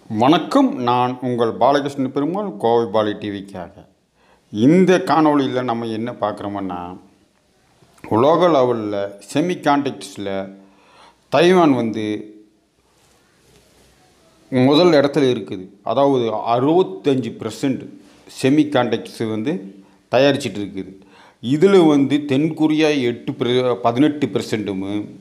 வணக்கம் நான் உங்கள் பாலகிருஷ்ண பெருமாள் கோவை பாலி டிவிக்காக இந்த காணொளியில் நம்ம என்ன பார்க்குறோம்னா உலக லெவலில் செமி கான்டெக்ட்ஸில் தைவான் வந்து முதல் இடத்துல இருக்குது அதாவது அறுபத்தஞ்சு பெர்சன்ட் செமி கான்டெக்ட்ஸ் வந்து தயாரிச்சிட்டு இருக்குது இதில் வந்து தென்கொரியா எட்டு பதினெட்டு பெர்சன்ட்டும்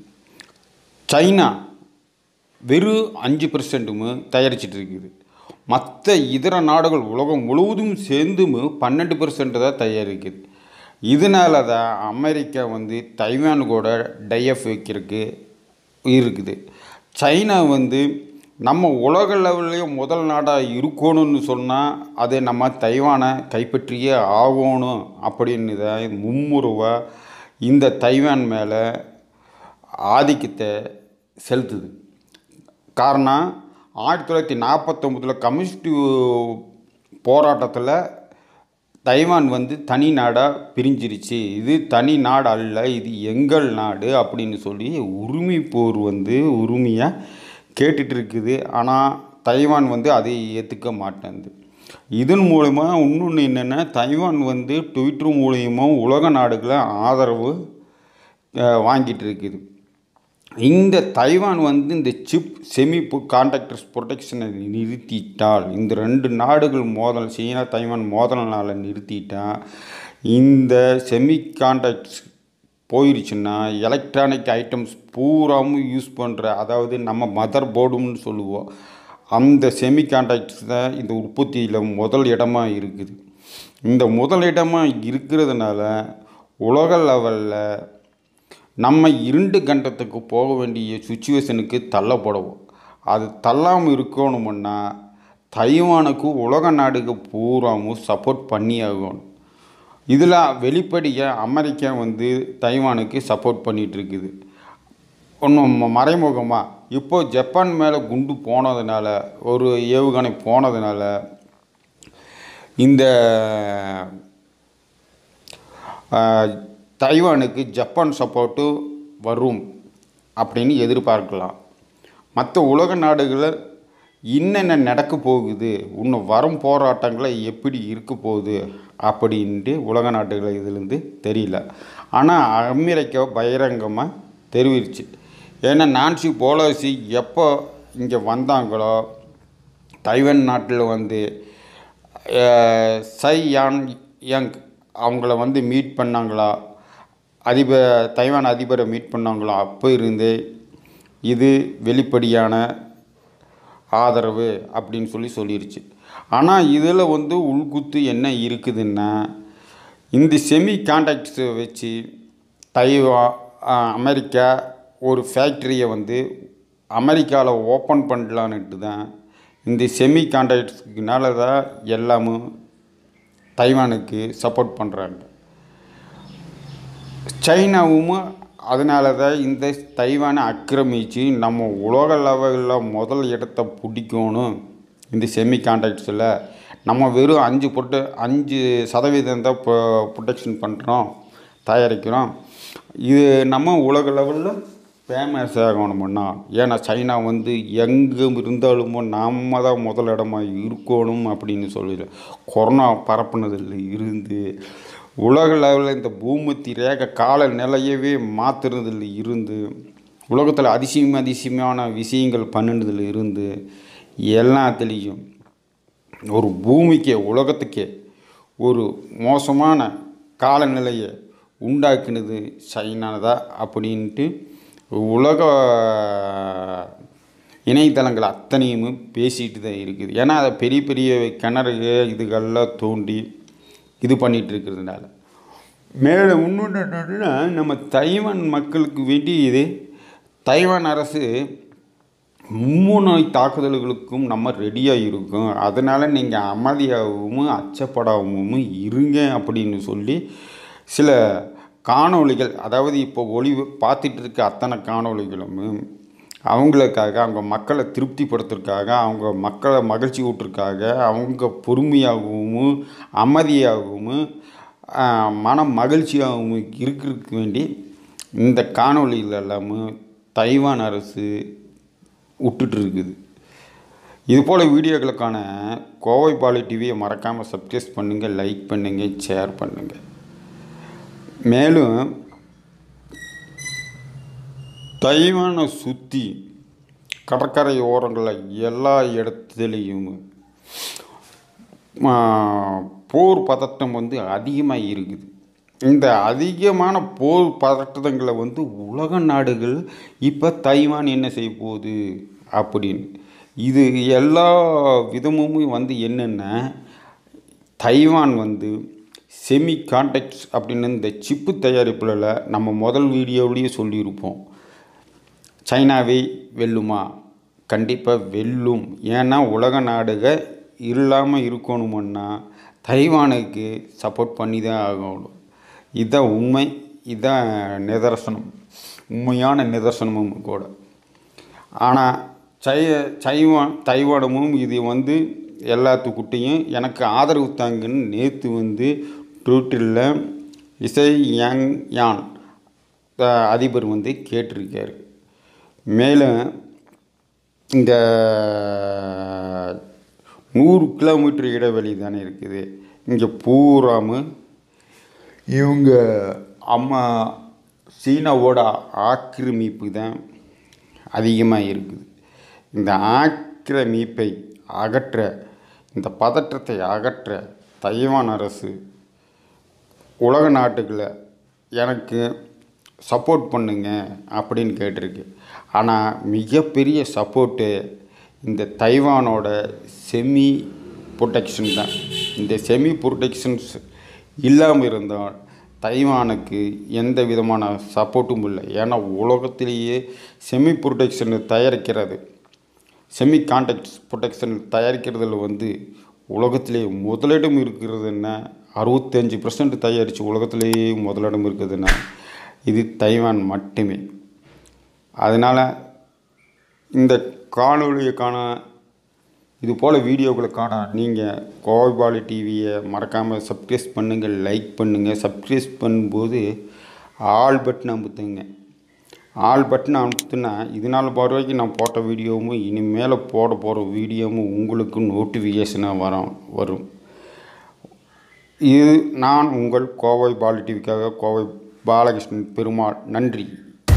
சைனா வெறும் அஞ்சு பெர்சன்ட்டும் தயாரிச்சிட்டு இருக்குது மற்ற இதர நாடுகள் உலகம் முழுவதும் சேர்ந்தும் பன்னெண்டு பெர்சன்ட் தான் தயாரிக்குது இதனால தான் அமெரிக்கா வந்து தைவான் கூட டைஎஃப் வைக்கிறதுக்கு இருக்குது சைனா வந்து நம்ம உலக லெவல்லையும் முதல் நாடாக இருக்கணும்னு சொன்னால் அது நம்ம தைவானை கைப்பற்றியே ஆகணும் அப்படின்னு தான் மும்முருவாக இந்த தைவான் மேலே ஆதிக்கத்தை செலுத்துது காரணம் ஆயிரத்தி தொள்ளாயிரத்தி நாற்பத்தொம்பதில் கம்யூனிஸ்ட் போராட்டத்தில் தைவான் வந்து தனி நாடாக பிரிஞ்சிருச்சு இது தனி நாடு அல்ல இது எங்கள் நாடு அப்படின்னு சொல்லி உரிமை போர் வந்து உரிமையாக கேட்டுட்டு இருக்குது ஆனால் தைவான் வந்து அதை ஏற்றுக்க மாட்டேங்குது இதன் மூலமா இன்னொன்று என்னென்னா தைவான் வந்து ட்விட்டர் மூலியமாக உலக நாடுகளை ஆதரவு அஹ், வாங்கிட்டு இருக்குது இந்த தைவான் வந்து இந்த சிப் செமி கான்ட்ராக்டர்ஸ் ப்ரொடெக்ஷனை நிறுத்திட்டால் இந்த ரெண்டு நாடுகள் மோதல் சீனா தைவான் மோதல்னால நிறுத்திட்டா இந்த செமி கான்ட்ராக்ட்ஸ் போயிடுச்சுன்னா எலக்ட்ரானிக் ஐட்டம்ஸ் பூராவும் யூஸ் பண்ணுற அதாவது நம்ம மதர் போர்டுன்னு சொல்லுவோம் அந்த செமி கான்ட்ராக்ட்ஸ் தான் இந்த உற்பத்தியில் முதல் இடமா இருக்குது இந்த முதல் இடமா இருக்கிறதுனால உலக லெவலில் நம்ம இருண்டு கண்டத்துக்கு போக வேண்டிய சுச்சுவேஷனுக்கு தள்ளப்படுவோம் அது தள்ளாமல் இருக்கணுமுன்னா தைவானுக்கு உலக நாடுக்கு பூராவும் சப்போர்ட் பண்ணி ஆகணும் இதில் வெளிப்படையாக அமெரிக்கா வந்து தைவானுக்கு சப்போர்ட் பண்ணிகிட்டு இருக்குது ஒன்றும் மறைமுகமாக இப்போ ஜப்பான் மேலே குண்டு போனதுனால ஒரு ஏவுகணை போனதுனால இந்த ஆஹ், தைவானுக்கு ஜப்பான் சப்போர்ட்டு வரும் அப்படின்னு எதிர்பார்க்கலாம் மற்ற உலக நாடுகளில் என்னென்ன நடக்க போகுது இன்னும் வரும் போராட்டங்களை எப்படி இருக்க போகுது அப்படின்ட்டு உலக நாடுகள் இதுலேருந்து தெரியல ஆனால் அமெரிக்கா பகிரங்கமாக தெரிவிச்சு ஏன்னா நான்சி போலோசி எப்போ இங்கே வந்தாங்களோ தைவான் நாட்டில் வந்து அஹ், சை யான் யங் அவங்கள வந்து மீட் பண்ணாங்களா அதிபர் தைவான் அதிபரை மீட் பண்ணாங்களா அப்போ இருந்தே இது வெளிப்படையான ஆதரவு அப்படின்னு சொல்லி சொல்லிருச்சு ஆனால் இதில் வந்து உள்குத்து என்ன இருக்குதுன்னா இந்த செமி கான்டாக்ட்ஸை வச்சு தைவா ஆஹ், அமெரிக்கா ஒரு ஃபேக்ட்ரியை வந்து அமெரிக்காவில் ஓப்பன் பண்ணலான்ட்டு தான் இந்த செமி கான்டாக்ட்ஸ்க்குனால தான் எல்லாமும் தைவானுக்கு சப்போர்ட் பண்ணுறாங்க சைனாவும் அதனால தான் இந்த தைவானை ஆக்கிரமித்து நம்ம உலக லெவலில் முதல் இடத்த பிடிக்கணும் இந்த செமி கான்ட்ராக்ட்ஸில் நம்ம வெறும் அஞ்சு பொட்டு அஞ்சு சதவீதம் தான் ப்ரொடெக்ஷன் பண்ணுறோம் தயாரிக்கிறோம் இது நம்ம உலக லெவலில் ஃபேமஸ் ஆகணுமுன்னா ஏன்னா சைனா வந்து எங்கே இருந்தாலுமோ நம்ம தான் முதல் இடமா இருக்கணும் அப்படின்னு சொல்லி கொரோனா பரப்புனதில் இருந்து உலக லெவலில் இந்த பூமத்தி ரேக கால நிலையவே மாற்றுறதுல இருந்து உலகத்தில் அதிசயம் அதிசயமான விஷயங்கள் பண்ணினதில் இருந்து எல்லாத்துலேயும் ஒரு பூமிக்கே உலகத்துக்கே ஒரு மோசமான காலநிலையை உண்டாக்குனது சைனா தான் அப்படின்ட்டு உலக இணையதளங்கள் அத்தனையுமே பேசிட்டு தான் இருக்குது ஏன்னா அதை பெரிய பெரிய கிணறு இதுகள்லாம் தோண்டி இது பண்ணிகிட்டு இருக்கிறதுனால மேலே இன்னொன்று என்னன்னா நம்ம தைவான் மக்களுக்கு வேண்டி இது தைவான் அரசு மும்முனை தாக்குதல்களுக்கும் நம்ம ரெடியாக இருக்கோம் அதனால் நீங்கள் அமைதியாகவும் அச்சப்படாகவும் இருங்க அப்படின்னு சொல்லி சில காணொளிகள் அதாவது இப்போ ஒளி பார்த்துட்டு இருக்க அத்தனை காணொளிகளும் அவங்களுக்காக அவங்க மக்களை திருப்திப்படுத்துறதுக்காக அவங்க மக்களை மகிழ்ச்சி ஊட்டுறதுக்காக அவங்க பொறுமையாகவும் அமைதியாகவும் ஆஹ், மன மகிழ்ச்சியாகவும் இருக்கிறதுக்கு வேண்டி இந்த காணொளிகள் எல்லாமே தைவான் அரசு விட்டுட்டு இருக்குது இது போல் வீடியோக்களுக்கான கோவை பாலி டிவியை மறக்காமல் சப்ஸ்கிரைப் பண்ணுங்கள் லைக் பண்ணுங்கள் ஷேர் பண்ணுங்கள் மேலும் தைவானை சுற்றி கடற்கரை ஓரங்களில் எல்லா இடத்துலையும் போர் பதட்டம் வந்து அதிகமாக இருக்குது இந்த அதிகமான போர் பதட்டங்களை வந்து உலக நாடுகள் இப்போ தைவான் என்ன செய்ய போகுது அப்படின்னு இது எல்லா விதமும் வந்து என்னென்னா தைவான் வந்து செமி கான்டெக்ட்ஸ் அப்படின்னு இந்த சிப்பு தயாரிப்புல நம்ம முதல் வீடியோவிலேயே சொல்லியிருப்போம் சைனாவை வெல்லுமா கண்டிப்பாக வெல்லும் ஏன்னா உலக நாடுக இல்லாமல் இருக்கணுமுன்னா தைவானுக்கு சப்போர்ட் பண்ணி தான் ஆகணும் இதுதான் உண்மை இதுதான் நிதர்சனம் உண்மையான நிதர்சனமும் கூட ஆனால் சை சைவான் தைவானமும் இது வந்து எல்லாத்துக்கிட்டையும் எனக்கு ஆதரவு தாங்கன்னு நேற்று வந்து ட்விட்டரில் இசை யாங் யான் அதிபர் வந்து கேட்டிருக்காரு மேலும் இந்த நூறு கிலோமீட்டர் இடைவெளி தானே இருக்குது இங்கே பூராமல் இவங்க அம்மா சீனாவோட ஆக்கிரமிப்பு தான் அதிகமாக இருக்குது இந்த ஆக்கிரமிப்பை அகற்ற இந்த பதற்றத்தை அகற்ற தைவான் அரசு உலக நாட்டுகளை எனக்கு சப்போர்ட் பண்ணுங்க அப்படின்னு கேட்டிருக்கு ஆனால் மிகப்பெரிய சப்போர்ட்டு இந்த தைவானோட செமி ப்ரொடெக்ஷன் தான் இந்த செமி ப்ரொடெக்ஷன்ஸ் இல்லாமல் இருந்தால் தைவானுக்கு எந்த விதமான சப்போர்ட்டும் இல்லை ஏன்னா உலகத்திலேயே செமி ப்ரொடெக்ஷன் தயாரிக்கிறது செமி கான்டாக்ட்ஸ் ப்ரொடெக்ஷன் தயாரிக்கிறதுல வந்து உலகத்திலேயே முதலிடம் இருக்கிறதுன்னா அறுபத்தஞ்சு பர்சன்ட் தயாரித்து உலகத்திலேயே முதலிடம் இருக்குதுன்னா இது தைவான் மட்டுமே அதனால் இந்த காணொலியை இது போல் வீடியோக்களுக்கான நீங்கள் கோவைபாலி டிவியை மறக்காமல் சப்ஸ்கிரைப் பண்ணுங்கள் லைக் பண்ணுங்கள் சப்ஸ்கிரைப் பண்ணும்போது ஆல் பட்டன் அமுத்துங்க ஆல் பட்டன் அமுத்துனா இது நாள் வரைக்கும் நான் போட்ட வீடியோவும் இனிமேல் போட போகிற வீடியோவும் உங்களுக்கு நோட்டிஃபிகேஷனாக வரும் வரும் இது நான் உங்கள் கோவை பாலி டிவிக்காக கோவை பாலகிருஷ்ணன் பெருமாள் நன்றி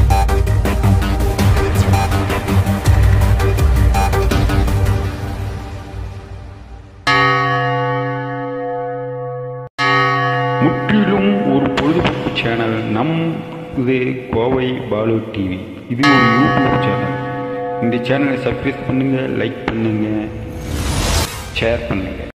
முற்றிலும் ஒரு பொழுதுபோக்கு சேனல் நம் இது கோவை பாலு டிவி இது ஒரு யூடியூப் சேனல் இந்த சேனலை சப்ஸ்கிரைப் பண்ணுங்கள் லைக் பண்ணுங்கள் ஷேர் பண்ணுங்கள்